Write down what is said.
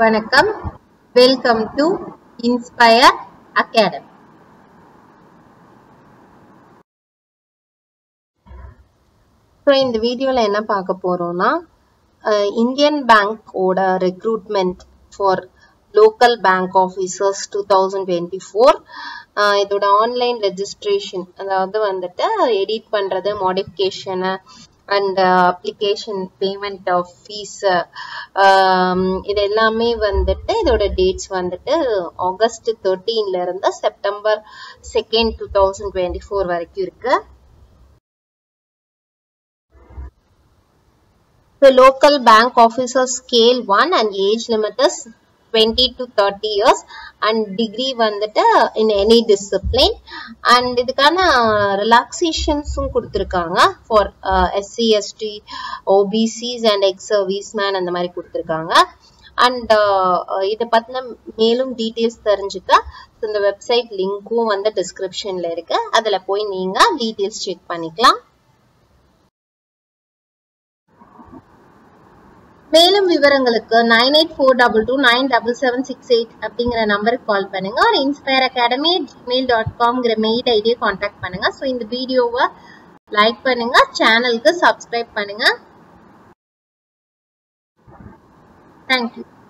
வணக்கம் welcome to Inspire Academy so இந்த வீடியோவில் என்ன பார்க்க போகிறோம்னா இந்தியன் பேங்க்கோட recruitment for local bank officers two thousand twenty four இதோட ஆன்லைன் ரெஜிஸ்ட்ரேஷன் அதாவது வந்துட்டு எடிட் பண்ணுறது modification and application payment of fees இது எல்லாமே வந்துட்டு இதோட டேட்ஸ் வந்துட்டு ஆகஸ்ட் தேர்ட்டீன்ல இருந்து September second two thousand twenty four வரைக்கும் இருக்கு The local bank officer scale 1 and age limit is 20 to 30 years and degree வந்துட்டு in any discipline and இதுக்கான ரிலாக்ஸேஷன்ஸும் கொடுத்துருக்காங்க for SC ST OBCs and ex serviceman அந்த மாதிரி கொடுத்துருக்காங்க அண்ட் இதை பற்றின மேலும் டீட்டெயில்ஸ் தெரிஞ்சுக்க இந்த வெப்சைட் லிங்க்கும் வந்து டிஸ்கிரிப்ஷனில் இருக்கு அதில் போய் நீங்கள் டீட்டெயில்ஸ் செக் பண்ணிக்கலாம் மேலும் விவரங்களுக்கு nine eight four double two nine double seven six eight அப்படிங்கிற நம்பருக்கு கால் பண்ணுங்க ஒரு இன்ஸ்பயர் அகாடமி ஜிமெயில் டாட் காம்ங்கிற மெயில் ஐடியை காண்டாக்ட் பண்ணுங்க ஸோ இந்த வீடியோவை லைக் பண்ணுங்க சேனலுக்கு சப்ஸ்கிரைப் பண்ணுங்க தேங்க்யூ